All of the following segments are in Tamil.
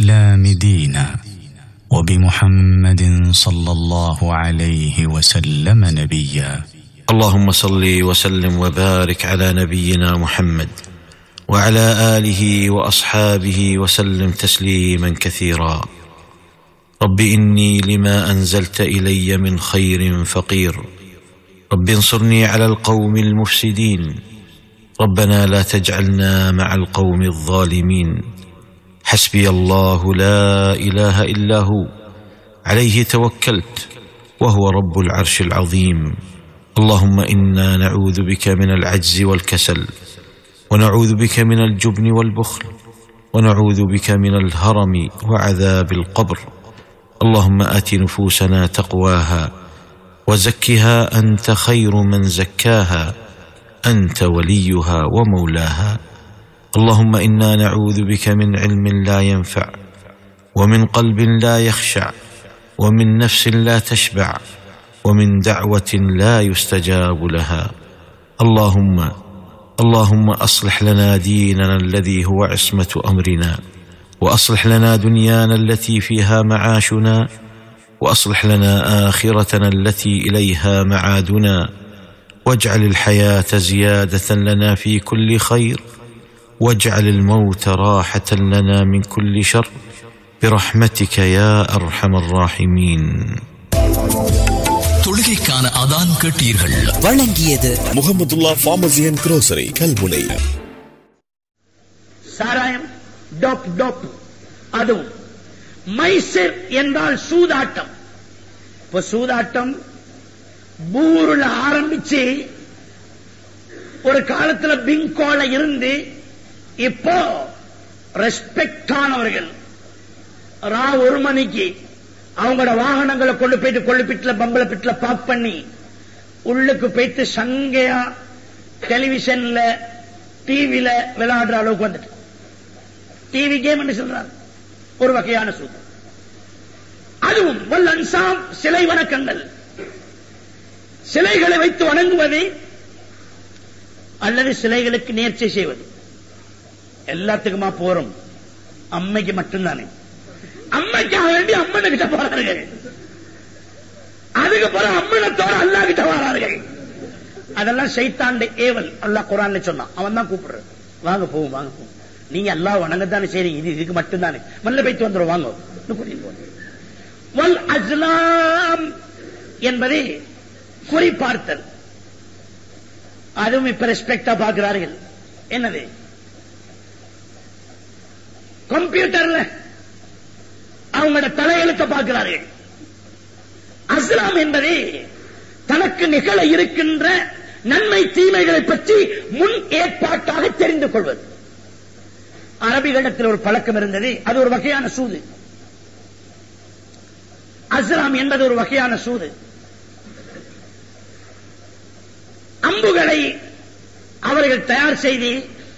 الاسلام دينا وبمحمد صلى الله عليه وسلم نبيا اللهم صل وسلم وبارك على نبينا محمد وعلى اله واصحابه وسلم تسليما كثيرا رب اني لما انزلت الي من خير فقير رب انصرني على القوم المفسدين ربنا لا تجعلنا مع القوم الظالمين حسبي الله لا اله الا هو عليه توكلت وهو رب العرش العظيم اللهم انا نعوذ بك من العجز والكسل ونعوذ بك من الجبن والبخل ونعوذ بك من الهرم وعذاب القبر اللهم ات نفوسنا تقواها وزكها انت خير من زكاها انت وليها ومولاها اللهم انا نعوذ بك من علم لا ينفع ومن قلب لا يخشع ومن نفس لا تشبع ومن دعوه لا يستجاب لها اللهم اللهم اصلح لنا ديننا الذي هو عصمه امرنا واصلح لنا دنيانا التي فيها معاشنا واصلح لنا اخرتنا التي اليها معادنا واجعل الحياه زياده لنا في كل خير واجعل الموت راحه لنا من كل شر برحمتك يا ارحم الراحمين தொழுகைக்கான அதான் கேட்டீர்கள் வழங்கியது Muhammadullah pharmacy and grocery Kalmunai சாராயம் டோப் டோப் அதுவும் மைசர் என்றால் சூதாட்டம் இப்ப சூதாட்டம் பூருல ஆரம்பிச்சு ஒரு காலத்துல பிங்கோல இருந்து இப்போ ரெஸ்பெக்ட் ஆனவர்கள் ரா ஒரு மணிக்கு அவங்களோட வாகனங்களை கொண்டு போயிட்டு கொள்ளுப்பிட்டுல பம்பள பிட்டுல பாக் பண்ணி உள்ளுக்கு போயிட்டு சங்கையா டெலிவிஷன்ல டிவில விளையாடுற அளவுக்கு வந்துட்டு டிவி கேம் என்று சொல்றாங்க ஒரு வகையான சூது அதுவும் வல் அன்சாம் சிலை வணக்கங்கள் சிலைகளை வைத்து வணங்குவது அல்லது சிலைகளுக்கு நேர்ச்சை செய்வது எல்லாத்துக்குமா போறோம் அம்மைக்கு மட்டும்தானே அம்மைக்காக வேண்டி அம்மனை கிட்ட போறார்கள் அதுக்கு பிறகு அம்மனத்தோட அல்லா கிட்ட வரார்கள் அதெல்லாம் சைத்தாண்ட ஏவல் அல்லாஹ் குரான்ல சொன்னான் அவன் தான் கூப்பிடுறது வாங்க போவோம் வாங்க போவோம் நீங்க அல்லாஹ் வணங்கத்தானே சரி இது இதுக்கு மட்டும்தானே மல்ல போய்த்து வந்துடும் வாங்க கூட்டிட்டு போங்க. வல் அஸ்லாம் என்பதை குறிப்பார்த்தல் அதுவும் இப்ப ரெஸ்பெக்டா பார்க்கிறார்கள் என்னது கம்ப்யூட்டர்ல அவங்களோட தலையெழுத்த பார்க்கிறார்கள் அஸ்லாம் என்பது தனக்கு நிகழ இருக்கின்ற நன்மை தீமைகளை பற்றி முன் ஏற்பாட்டாக தெரிந்து கொள்வது அரபிகளிடத்தில் ஒரு பழக்கம் இருந்தது அது ஒரு வகையான சூது அஸ்லாம் என்பது ஒரு வகையான சூது அம்புகளை அவர்கள் தயார் செய்து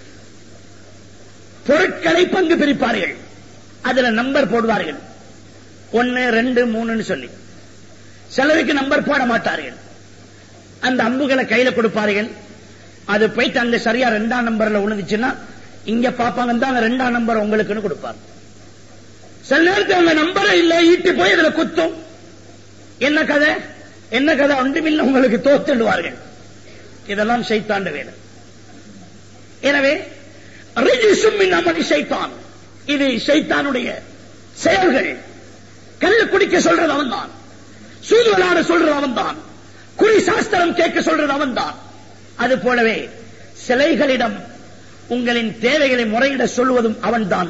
பொருட்களை பங்கு பிரிப்பார்கள் அதுல நம்பர் போடுவார்கள் ஒன்னு ரெண்டு மூணுன்னு சொல்லி சிலருக்கு நம்பர் போட மாட்டார்கள் அந்த அம்புகளை கையில கொடுப்பார்கள் அது போயிட்டு அங்க சரியா ரெண்டாம் நம்பர்ல உழுந்துச்சுன்னா இங்க பாப்பாங்க தான் அந்த ரெண்டாம் நம்பர் உங்களுக்குன்னு கொடுப்பார் சில நேரத்தில் அந்த நம்பரை இல்ல ஈட்டி போய் இதுல குத்தும் என்ன கதை என்ன கதை ஒன்றுமில்ல உங்களுக்கு தோத்துடுவார்கள் இதெல்லாம் சைத்தாண்டு வேலை எனவே ரிஜிசும் அமளி சைத்தான் இது சைத்தானுடைய செயல்கள் கல்லு குடிக்க சொல்றது அவன் தான் சூது விளையாட சொல்றது அவன் தான் குறி சாஸ்திரம் கேட்க சொல்றது அவன் தான் அது போலவே சிலைகளிடம் உங்களின் தேவைகளை முறையிட சொல்வதும் அவன் தான்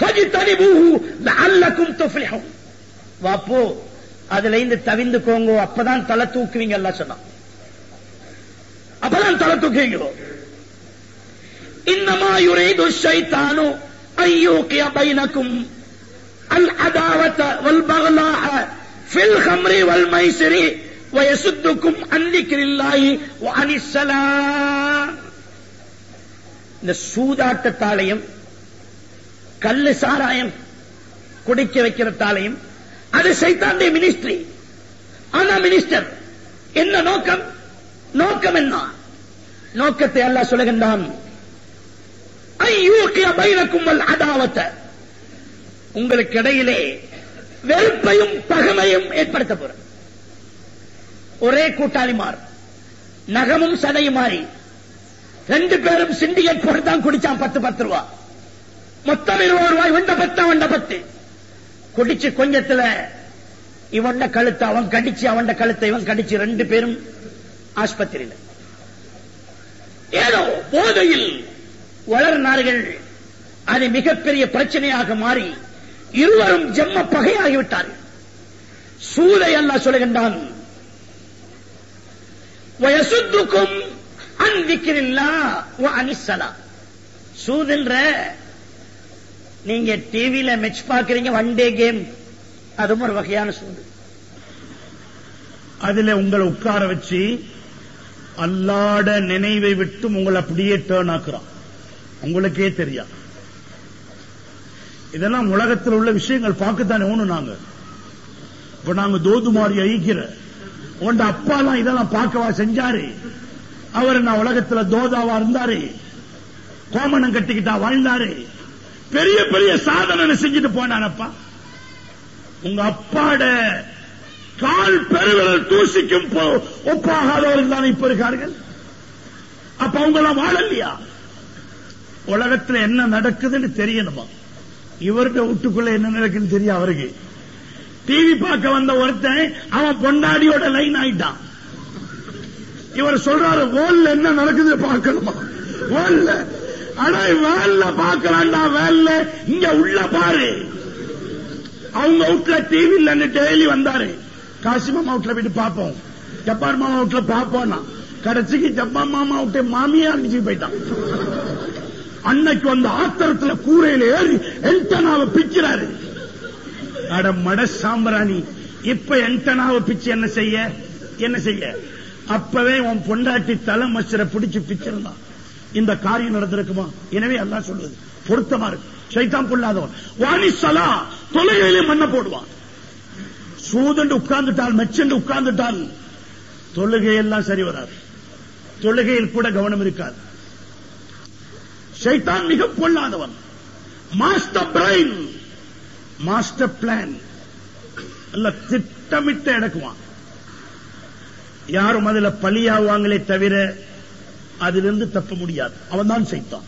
வாப்போ அதுல இருந்து தவிந்துக்கோங்க அப்பதான் தலை தூக்குவீங்க எல்லாம் சொன்னான் அப்பதான் தலை தூக்குவீங்க இன்னமா யுரீது ஷைத்தானு ஐயூகிய பைனக்கும் அல் அதாவத வல் பகலாஹ ஃபில் ஹம்ரி வல் மைசிரி வயசுத்துக்கும் அன் திக்ரில்லாஹி வ அனிஸ் ஸலாம் இந்த சூதாட்டத்தாலையும் கல்லு சாராயம் குடிக்க வைக்கிறதாலையும் அது சைத்தாண்டிய மினிஸ்ட்ரி ஆனா மினிஸ்டர் என்ன நோக்கம் நோக்கம் என்ன நோக்கத்தை அல்லாஹ் சொல்லுகின்றான் ஐயூக்கிய பைனக்கும் வல் அதாவத்த உங்களுக்கு இடையிலே வெறுப்பையும் பகமையும் ஏற்படுத்த போற ஒரே கூட்டாளி மாறு நகமும் சதையும் மாறி ரெண்டு பேரும் சிண்டிகேட் போட்டு தான் குடிச்சான் பத்து பத்து ரூபா மொத்தம் இருபது ரூபாய் வண்ட பத்து அவண்ட பத்து குடிச்சு கொஞ்சத்துல இவண்ட கழுத்தை அவன் கடிச்சு அவண்ட கழுத்தை இவன் கடிச்சு ரெண்டு பேரும் ஆஸ்பத்திரியில் ஏதோ போதையில் வளர்னார்கள் அது மிகப்பெரிய பிரச்சனையாக மாறி இருவரும் ஜெம்ம பகையாகிவிட்டார்கள் சூதை அல்லா சொல்லுகின்றான் வயசுத்துக்கும் அன்பிக்கிறில்லா அனிசலா சூதுன்ற நீங்க டிவியில மெச் பாக்குறீங்க ஒன் டே கேம் அதுவும் ஒரு வகையான சூது அதுல உங்களை உட்கார வச்சு அல்லாட நினைவை விட்டு உங்களை அப்படியே டேர்ன் ஆக்குறான் உங்களுக்கே தெரியா இதெல்லாம் உலகத்தில் உள்ள விஷயங்கள் பார்க்கத்தானே ஒண்ணு நாங்க இப்ப நாங்க தோதுமாரி ஐக்கிற உண்ட அப்பாலாம் இதெல்லாம் பார்க்கவா செஞ்சாரு அவர் நான் உலகத்துல தோதாவா இருந்தாரு கோமணம் கட்டிக்கிட்டா வாழ்ந்தாரு பெரிய பெரிய சாதனை செஞ்சுட்டு போனானப்பா உங்க அப்பாட கால் பெருவிரல் தூசிக்கும் போ- ஒப்பாகாதவர்கள் தான் இப்ப இருக்கார்கள் அப்ப அவங்க எல்லாம் வாழலையா உலகத்துல என்ன நடக்குதுன்னு தெரியணுமா இவருடைய வீட்டுக்குள்ள என்ன நடக்குன்னு தெரியும் அவருக்கு டிவி பார்க்க வந்த ஒருத்தன் அவன் பொண்டாடியோட லைன் ஆயிட்டான் இவர் சொல்றாரு வேல்ல என்ன நடக்குது பார்க்கணுமா வேல்ல அட வேல்ல பார்க்கலாம்டா வேல்ல இங்க உள்ள பாரு அவங்க வீட்டுல டிவி இல்லன்னு டெய்லி வந்தாரு காசிமா வீட்டுல போயிட்டு பார்ப்போம் ஜப்பான் மாமா வீட்டுல பார்ப்போம்னா கடைசிக்கு ஜப்பான் மாமா விட்டு மாமியே அனுப்பிச்சு போயிட்டான் அன்னைக்கு வந்த ஆத்திரத்துல கூரையில ஏறி என்டனாவை பிக்கிறாரு அட மட சாம்பிராணி இப்ப என்டனாவை பிச்சு என்ன செய்ய என்ன செய்ய அப்பவே உன் பொண்டாட்டி தலை மச்சரை பிடிச்சு பிச்சிருந்தான் இந்த காரியம் நடந்திருக்குமா எனவே அல்லாஹ் சொல்லுது பொருத்தமா இருக்கு சைத்தான் கொள்ளாதவன் வாணி சலா தொலைகளிலே மண்ண போடுவான் சூதண்டு உட்கார்ந்துட்டால் மெச்சண்டு உட்கார்ந்துட்டால் தொழுகையெல்லாம் சரி வராது தொழுகையில் கூட கவனம் இருக்காது சைத்தான் மிக பொல்லாதவன் மாஸ்டர் பிரைன் மாஸ்டர் பிளான் அல்ல திட்டமிட்டு எடுக்குவான் யாரும் அதுல பலியாவாங்களே தவிர அதிலிருந்து தப்ப முடியாது அவன் தான் செய்தான்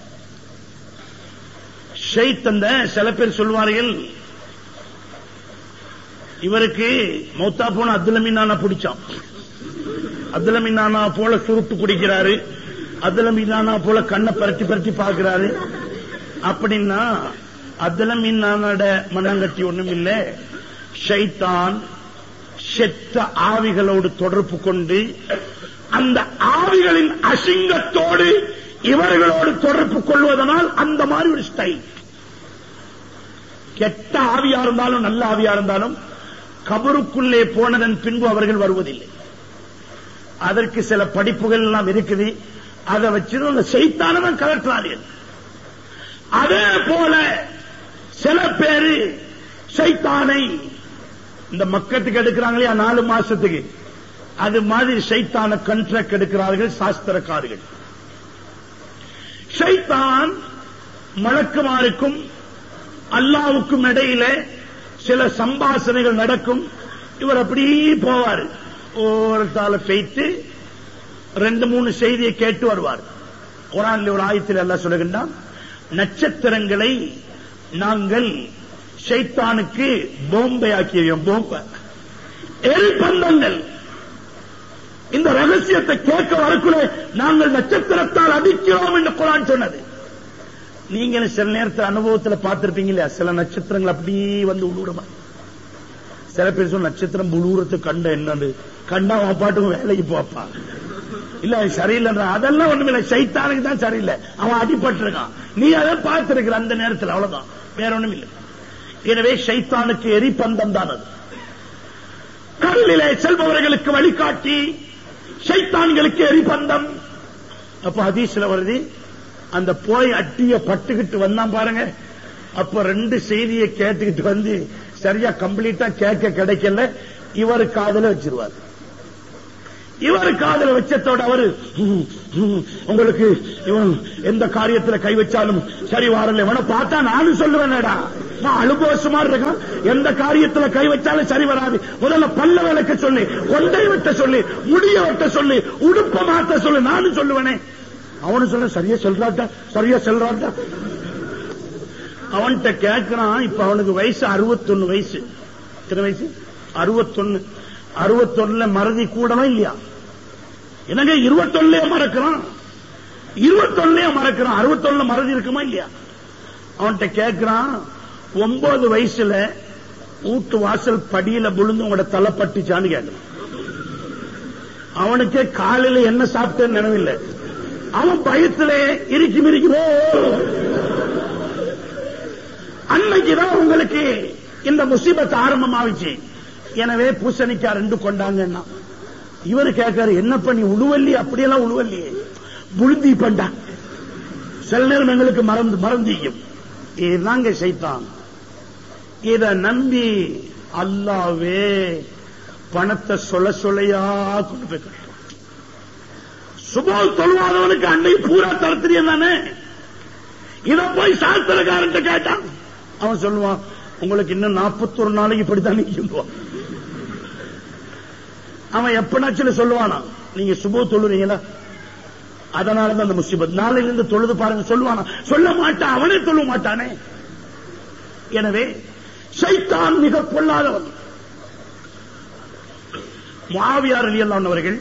ஷெய்த் சில பேர் சொல்வார்கள் இவருக்கு மௌத்தா போன அப்துல் மீனானா பிடிச்சான் அப்துல் மீனானா போல சுருட்டு குடிக்கிறாரு அப்துல் மீனானா போல கண்ணை பரட்டி பரட்டி பார்க்கிறாரு அப்படின்னா அப்துல் மீனானோட மண்ணங்கட்டி ஒண்ணும் இல்ல ஷைத்தான் செத்த ஆவிகளோடு தொடர்பு கொண்டு அந்த ஆவிகளின் அசிங்கத்தோடு இவர்களோடு தொடர்பு கொள்வதனால் அந்த மாதிரி ஒரு ஸ்டைல் கெட்ட ஆவியா இருந்தாலும் நல்ல ஆவியா இருந்தாலும் கபருக்குள்ளே போனதன் பின்பு அவர்கள் வருவதில்லை அதற்கு சில படிப்புகள் எல்லாம் இருக்குது அதை வச்சு அந்த செய்தானவன் கலற்றார்கள் அதே போல சில பேரு சைத்தானை இந்த மக்கத்துக்கு எடுக்கிறாங்களே நாலு மாசத்துக்கு அது மாதிரி சைத்தான கண்ட்ராக்ட் எடுக்கிறார்கள் சாஸ்திரக்காரர்கள் ஷைத்தான் மலக்குமாருக்கும் அல்லாவுக்கும் இடையில சில சம்பாசனைகள் நடக்கும் இவர் அப்படியே போவார் ஓரத்தால பெய்த்து ரெண்டு மூணு செய்தியை கேட்டு வருவார் குரான்ல ஒரு ஆயத்தில் எல்லாம் சொல்லுகின்றான் நட்சத்திரங்களை நாங்கள் ஷைத்தானுக்கு போம்பை ஆக்கியோம் போம்ப எரிபந்தங்கள் இந்த ரகசியத்தை கேட்க வரக்குள்ள நாங்கள் நட்சத்திரத்தால் அடிக்கிறோம் என்று குரான் சொன்னது நீங்க சில நேரத்தில் அனுபவத்தில் பார்த்திருப்பீங்க இல்லையா சில நட்சத்திரங்கள் அப்படியே வந்து உழுவுறமா சில பேர் சொல்ல நட்சத்திரம் உழுவுறது கண்ட என்னது கண்டா அவன் பாட்டுக்கும் வேலைக்கு போப்பா இல்ல அது சரியில்லைன்ற அதெல்லாம் ஒண்ணுமில்லை சைத்தானுக்கு தான் சரியில்லை அவன் அடிபட்டிருக்கான் நீ அதை பார்த்திருக்கிற அந்த நேரத்தில் அவ்வளவுதான் வேற ஒண்ணும் இல்லை எனவே சைத்தானுக்கு எரிபந்தம் தான் அது கடலிலே செல்பவர்களுக்கு வழிகாட்டி சைத்தான்களுக்கு எரிபந்தம் அப்ப ஹதீஸ்ல வருது அந்த போய் அட்டிய பட்டுக்கிட்டு வந்தான் பாருங்க அப்ப ரெண்டு செய்தியை கேட்டுக்கிட்டு வந்து சரியா கம்ப்ளீட்டா கேட்க கிடைக்கல இவர் காதல வச்சிருவார் இவர் காதல வச்சத்தோட அவரு "ஹம், ஹம், உங்களுக்கு இவன் எந்த காரியத்துல கை வச்சாலும் சரி வாரல இவனை பார்த்தா நானும் சொல்லுவேனடா நான் அனுபவசமா இருக்கான் எந்த காரியத்துல கை வச்சாலும் சரி வராது முதல்ல பல்ல விளக்க சொல்லி கொண்டை வெட்ட சொல்லி முடிய வெட்ட சொல்லி உடுப்ப மாத்த சொல்லி நானும் சொல்லுவேனே அவனு சொல்ல சரியா சொல்றாட்டா சரியா சொல்றாட்டா அவன்கிட்ட கேட்கிறான் இப்ப அவனுக்கு வயசு 61 வயசு எத்தனை வயசு 61 61 மறதி கூடவா இல்லையா என்னங்க 21 மறக்கிறான் 21 மறக்கிறான் 61 மறதி இருக்குமா இல்லையா அவன்கிட்ட கேட்கிறான் ஒன்பது வயசுல வீட்டு வாசல் படியில விழுந்து உங்களோட தலை பட்டுச்சான்னு கேட்கிறான் அவனுக்கே காலையில என்ன சாப்பிட்டேன்னு நினைவில்லை அவன் பயத்திலே இறுக்கி மிரிக்கிறோ அன்னைக்குதான் உங்களுக்கு இந்த முசீபத் ஆரம்பமாவிச்சு எனவே பூசணிக்காய் ரெண்டு கொண்டாங்கன்னா இவரு கேட்காரு என்ன பண்ணி உழுவல்லி அப்படியெல்லாம் உழுவல்லியே புழுந்தி பண்டா சில நேரம் எங்களுக்கு மறந்து மறந்தியும் இதுதாங்க சைத்தான் இத நம்பி அல்லாவே பணத்தை சொல்ல சொல்லையா கொண்டு போய் கட்டுறான். சுபோ தொழுவாதவனுக்கு அன்னை பூரா தரத்திரியம் தானே இத போய் சாஸ்திரக்காரன் கேட்டான் அவன் சொல்லுவான் உங்களுக்கு இன்னும் 41 நாளைக்கு இப்படித்தான் நிற்கும் அவன் எப்பனாச்சும் சொல்லுவானா நீங்க சுபோ தொழுறீங்களா அதனாலதான் அந்த முசிபத் நாளையில இருந்து தொழுது பாருங்க சொல்லுவானா சொல்ல மாட்டான் அவனே சொல்ல மாட்டானே எனவே சைத்தான் மிக பொல்லாதவன் மாவியார் அலியல்லான் அவர்கள்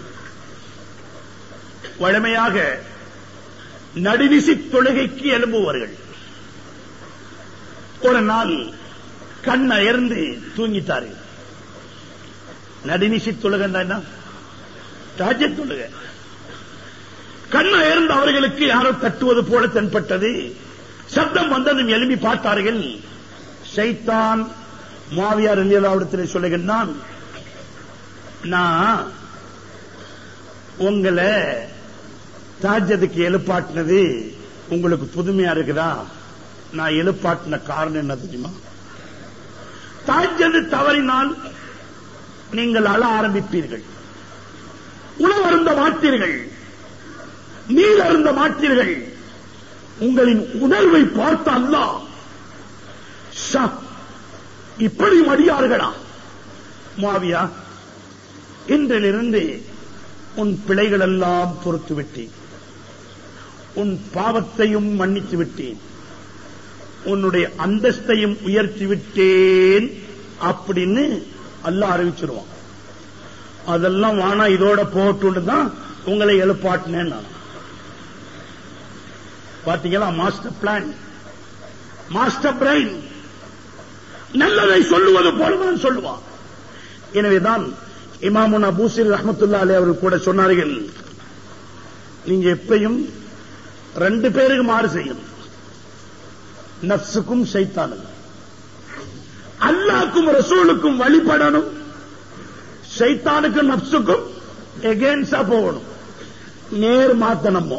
வழமையாக நடுநிசி தொழுகைக்கு எழும்புவார்கள் ஒரு நாள் கண் அயர்ந்து தூங்கிட்டார்கள் நடுநிசி தொழுகன்னா என்ன தாஜ தொழுகை கண் அயர்ந்த அவர்களுக்கு யாரோ தட்டுவது போல தென்பட்டது சப்தம் வந்ததும் எழுப்பி பார்த்தார்கள் சைத்தான் மாவியார் இல்லியலாவிடத்தில் சொல்லுகின்றான் நான் உங்களை தாஜத்துக்கு எழுப்பாட்டினது உங்களுக்கு புதுமையா இருக்குதா நான் எழுப்பாட்டின காரணம் என்ன தெரியுமா தாஜது தவறினால் நீங்கள் அழ ஆரம்பிப்பீர்கள் உணவு அருந்த மாட்டீர்கள் நீர் அருந்த மாட்டீர்கள் உங்களின் உணர்வை பார்த்த அல்லாஹ் ஷா, இப்படி மடியார்களா மாவியா இன்றிலிருந்து உன் பிழைகள் எல்லாம் பொறுத்து விட்டேன் உன் பாவத்தையும் மன்னித்து விட்டேன் உன்னுடைய அந்தஸ்தையும் உயர்த்தி விட்டேன் அப்படின்னு அல்லாஹ் அறிவிச்சிருவான் அதெல்லாம் வானா இதோட போட்டு தான் உங்களை எழுப்பாட்டினேன் நான் பாத்தீங்களா மாஸ்டர் பிளான் மாஸ்டர் பிரைன் நல்லதை சொல்லுவது போலதான் சொல்லுவான் எனவேதான் இமாமுனா பூசிர் ரஹமத்துல்லா அலி அவர்கள் கூட சொன்னார்கள் நீங்க எப்பயும் ரெண்டு பேருக்கு மாறு செய்யணும் நப்சுக்கும் சைத்தானுக்கும் அல்லாக்கும் ரசூலுக்கும் வழிபடணும் சைத்தானுக்கும் நப்சுக்கும் எகேன்ஸ்டா போகணும் நேர் மாத்த நம்ம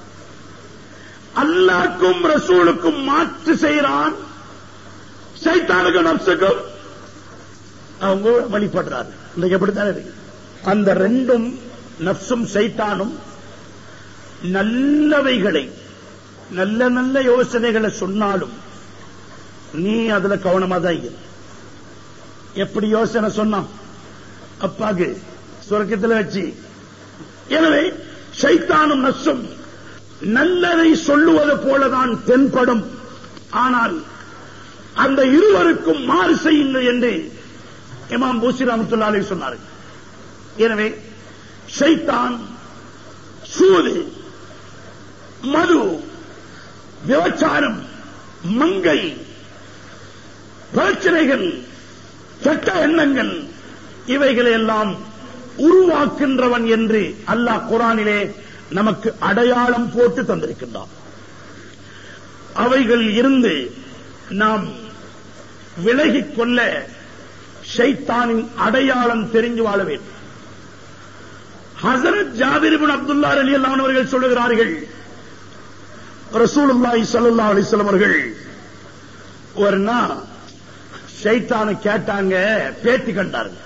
அல்லாக்கும் ரசூலுக்கும் மாற்று செய்யறான் சைத்தானுக்கும் நப்சுக்கும் அவங்க வழிபடுறாரு இன்னைக்கு எப்படித்தானே இருக்கு அந்த ரெண்டும் நப்சும் சைத்தானும் நல்லவைகளை நல்ல நல்ல யோசனைகளை சொன்னாலும் நீ அதுல கவனமா தான் இரு எப்படி யோசனை சொன்னான் அப்பாக்கு சுரக்கத்தில் வச்சு எனவே சைத்தானும் நசும் நல்லதை சொல்லுவது போலதான் தென்படும் ஆனால் அந்த இருவருக்கும் மாறு செய்யுங்கள் என்று இமாம் பூசி ரஹமத்துல்லாலே சொன்னார்கள் எனவே ஷைத்தான் சூது மது விபச்சாரம் மங்கை பிரச்சனைகள் கெட்ட எண்ணங்கள் இவைகளை எல்லாம் உருவாக்கின்றவன் என்று அல்லாஹ் குரானிலே நமக்கு அடையாளம் போட்டு தந்திருக்கின்றான் அவைகள் இருந்து நாம் விலகிக் கொள்ள ஷைத்தானின் அடையாளம் தெரிஞ்சு வாழ வேண்டும் ஹசரத் ஜாபிர் இப்னு அப்துல்லா ரலியல்லாஹு அவர்கள் சொல்லுகிறார்கள் ரசூலுல்லாஹி ஸல்லல்லாஹு அலைஹி வஸல்லம் அவர்கள் ஒரு நாள் ஷைத்தானை கேட்டாங்க பேட்டி கண்டாருங்க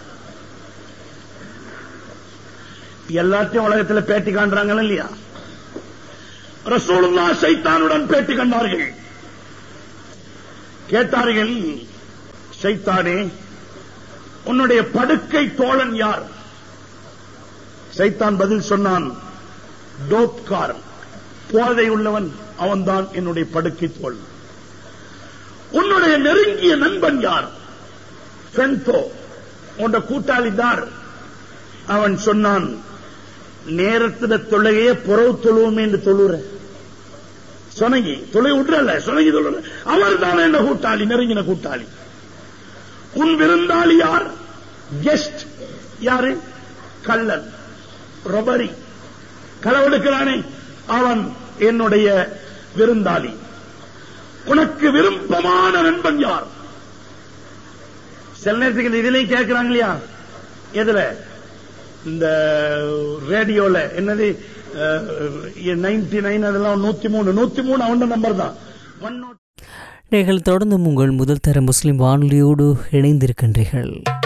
எல்லாத்தையும் உலகத்துல பேட்டி காண்றாங்களா இல்லையா ரசூலுல்லா சைத்தானுடன் பேட்டி கண்டார்கள் கேட்டார்கள் சைத்தானே உன்னுடைய படுக்கை தோழன் யார் சைத்தான் பதில் சொன்னான் டோப்காரன் போதை உள்ளவன் அவன்தான் என்னுடைய படுக்கை தோழன் உன்னுடைய நெருங்கிய நண்பன் யார் ஃபென்தோ உன்ற கூட்டாளி தார் அவன் சொன்னான் நேரத்தில தொழுகையே புறவு தொழுவோம் என்று தொழுற சொனங்கி தொலை விட்டுறல சொனங்கி தொழுற அவர் தான் என்ன கூட்டாளி நெருங்கின கூட்டாளி உன் விருந்தாளி யார் கெஸ்ட் யாரு கள்ளன் ரொபரி களவெடுக்கிறானே அவன் என்னுடைய விருந்தாளி உனக்கு விருப்பமான நண்பன் யார் சில நேரத்துக்கு இந்த இதுலயும் கேட்கிறாங்க இல்லையா எதுல இந்த ரேடியோல என்னது நைன்டி நைன் அதெல்லாம் நூத்தி மூணு நூத்தி மூணு அவன் நம்பர் தான் ஒன் நீங்கள் தொடர்ந்தும் உங்கள் முதல் தர முஸ்லிம் வானொலியோடு இணைந்திருக்கின்றீர்கள்